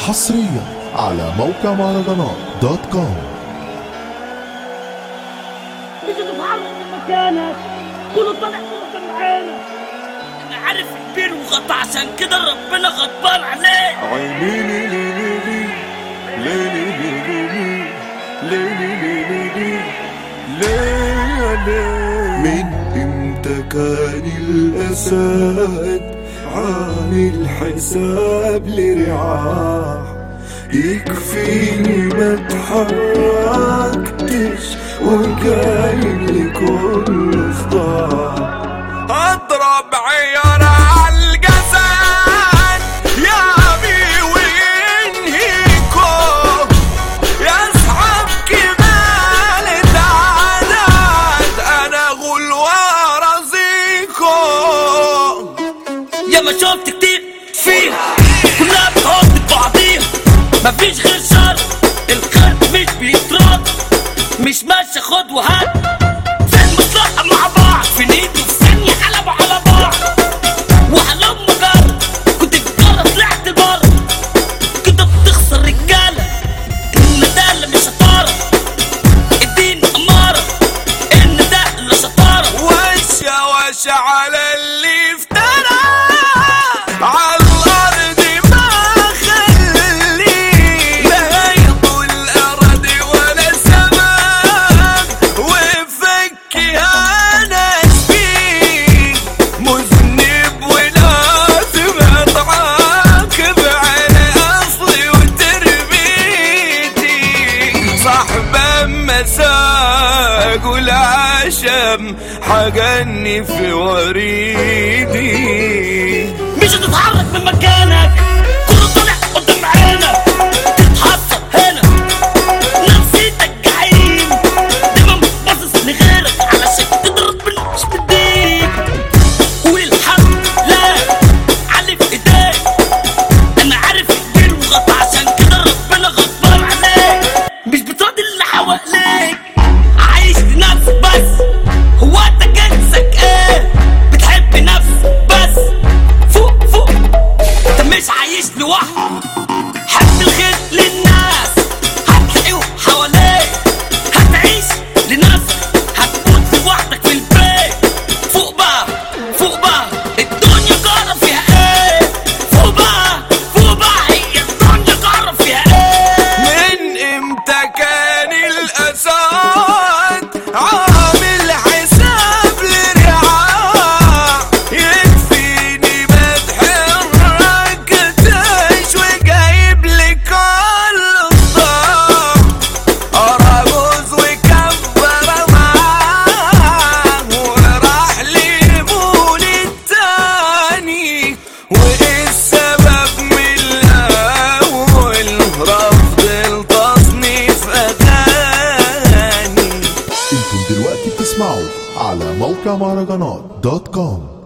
حصريا على موقع مهرجانات دوت كوم مش تتحرك من مكانك كله طالع كله معانا انا عارف كبير وغطى عشان كده ربنا غضبان عليه عيني لي لي لي لي لي لي لي لي لي لي لي لي من امتى كان الاسد عامل حساب لرعاح يكفيني ما اتحركتش وجاي لكل صداع اضرب عيار عالجسد يا ابي وينهيكو يسحب كمال العادات انا غل ورزيكو يا ما شفت كتير فيها كلها بتحط بعضيها مفيش غير شر الخير مش بيترد مش ماشي خد وهات في المصلحة مع بعض في نيد وفي ثانية قلبوا على بعض وهلم جر كنت بجرة طلعت بره كده بتخسر رجالة الندالة مش شطارة الدين أمارة إن ده اللي شطارة وش وش على اللي افترى على الارض ما خلي لا يطول الارض ولا سماء وفكي انا فيك مذنب ولازم اتعاقب على اصلي وتربيتي صاحبه مساق والعشم حقني في وريدي مش هتتحرك من مكانك كله طالع قدام عينك تتحصل هنا نفسيتك جحيم دايما باصص لغيرك علشان تضرب من مش بايديك قول الحمد لله علي في ايديك انا عارف كبير وغطى عشان كده ربنا غضبان عليك مش بتراضي اللي حواليك عايش لنفسك بس هو انت جنسك ايه بتحب نفسك بس فوق فوق انت مش عايش لوحدك حب الخير للناس هتلاقيه حواليك هتعيش لنفسك هتموت لوحدك في البيت فوق بقى فوق بقى الدنيا جرى فيها ايه فوق بقى فوق بقى هي الدنيا جرى فيها ايه من امتى كان الاسد عامل حساب لرعاع يكفيني ما اتحركتش وجايب لي كل الضغط أراجوز وكبر معاه وراح ليمون التاني وإيه السبب من الأول رفض التصنيف أغاني انتم دلوقتي بتسمعوا على موقع مهرجانات دوت كوم